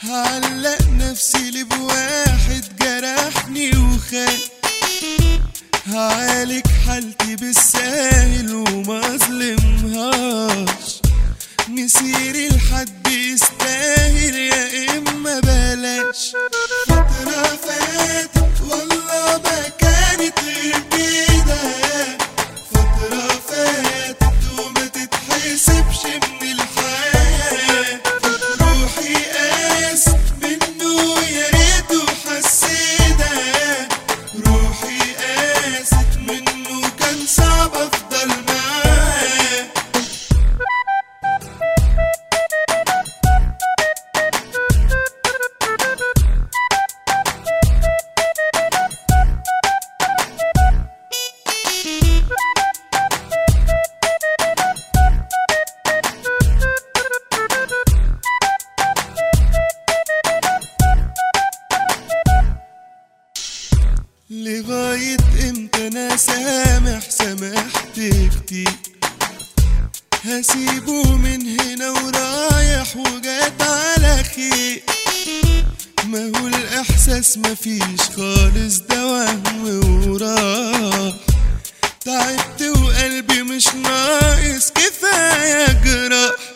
هعلق نفسي لي بواحد جرحني وخان هعالج حالتي بالساهل وما ظلمهاش مسيري لحد يستاهل يا اما بلاش فترة فاتت والله ما كانت غير كده فترة فاتت وما تتحسبش من الحياة روحي قاس منه يا ريته حسيتها روحي قاست منه كان صعب افضل معاه لغاية امتى انا سامح سامحت كتير هسيبه من هنا ورايح وجات على خير ما هو الاحساس مفيش خالص ده وهم وراح تعبت وقلبي مش ناقص كفاية جراح